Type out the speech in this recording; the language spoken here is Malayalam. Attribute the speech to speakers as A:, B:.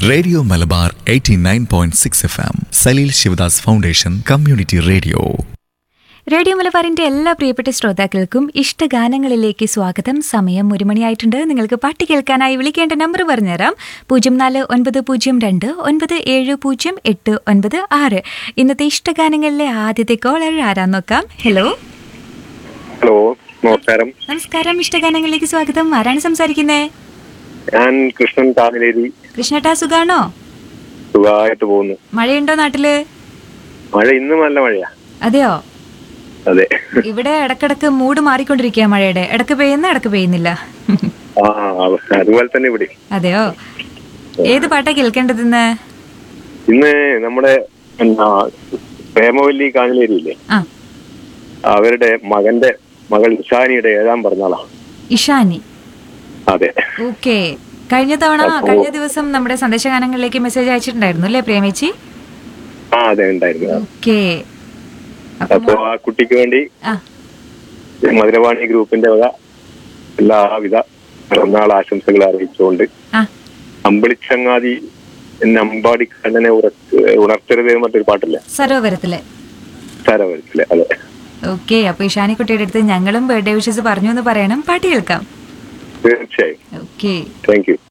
A: radio Malabar 89.6 F M Salil Sivadas foundation community radio
B: radio മലബാറിന്റെ എല്ലാ പ്രിയപ്പെട്ട ശ്രോതാക്കൾക്കും ഇഷ്ടഗാനങ്ങളിലേക്ക് സ്വാഗതം സമയം ഒരു മണിയായിട്ടുണ്ട് നിങ്ങൾക്ക് പാട്ട് കേൾക്കാനായി വിളിക്കേണ്ട നമ്പർ പറഞ്ഞുതരാം പൂജ്യം നാല് ഒൻപത് പൂജ്യം രണ്ട് ഒൻപത് ഏഴ് പൂജ്യം എട്ട് ഒൻപത് ആറ് ഇന്നത്തെ ഇഷ്ടഗാനങ്ങളിലെ ആദ്യത്തെ കോളർ ആരാന്ന് നോക്കാം ഹലോ
C: ഹലോ നമസ്കാരം
B: നമസ്കാരം ഇഷ്ടഗാനങ്ങളിലേക്ക് സ്വാഗതം ആരാണ് സംസാരിക്കുന്നത്
C: ഞാൻ കൃഷ്ണൻ താമിലേരി
B: കൃഷ്ണട്ടാ സുഖാണോ
C: സുഖമായിട്ട് പോകുന്നു
B: മഴയുണ്ടോ നാട്ടില്
C: മഴ ഇന്നും നല്ല മഴയാ
B: അതെയോ
C: അതെ
B: ഇവിടെ ഇടക്കിടക്ക് മൂഡ് മാറിക്കൊണ്ടിരിക്കുക മഴയുടെ ഇടക്ക് പെയ്യുന്ന ഇടക്ക് പെയ്യുന്നില്ല
C: ആ അതുപോലെ തന്നെ ഇവിടെ
B: അതെയോ ഏത് പാട്ടാ കേൾക്കേണ്ടതെന്ന്
C: ഇന്ന് നമ്മുടെ എന്നാ പ്രേമവല്ലി കാഞ്ഞിലേരി ഇല്ലേ
B: ആ
C: അവരുടെ മകന്റെ മകൾ ഇഷാനിയുടെ ഏഴാം പിറന്നാളാ
B: ഇഷാനി
C: അതെ
B: ഓക്കെ കഴിഞ്ഞ തവണ
C: അപ്പോ-
B: കഴിഞ്ഞ ദിവസം നമ്മുടെ സന്ദേശഗാനങ്ങളിലേക്ക് മെസ്സേജ് അയച്ചിട്ടുണ്ടായിരുന്നു അല്ലേ പ്രേമേച്ചി
C: ആ അതെ ഉണ്ടായിരുന്നു
B: ഓക്കെ
C: അപ്പൊ ആ കുട്ടിക്ക് വേണ്ടി
B: ആ
C: മധുരവാണി ഗ്രൂപ്പിന്റെ വക എല്ലാവിധ പിറന്നാൾ ആശംസകൾ അറിയിച്ചുകൊണ്ട്
B: ആ
C: അമ്പളിച്ചങ്ങാതി എന്നെ അമ്പാടി കണ്ണനെ ഉറക്ക് ഉണർത്തരുത് എന്ന് മറ്റൊരു പാട്ടില്ലേ
B: സരോവരത്തിലെ
C: സാരവരത്തിലെ അതെ
B: ഓക്കെ അപ്പൊ ഇഷാനിക്കുട്ടിയുടെ അടുത്ത് ഞങ്ങളും ബർത്ത്ഡേ വിഷസ് പറഞ്ഞു എന്ന് പറയണം പാട്ട് കേൾക്കാം
C: തീർച്ചയായും
B: ഓക്കെ
C: താങ്ക് യു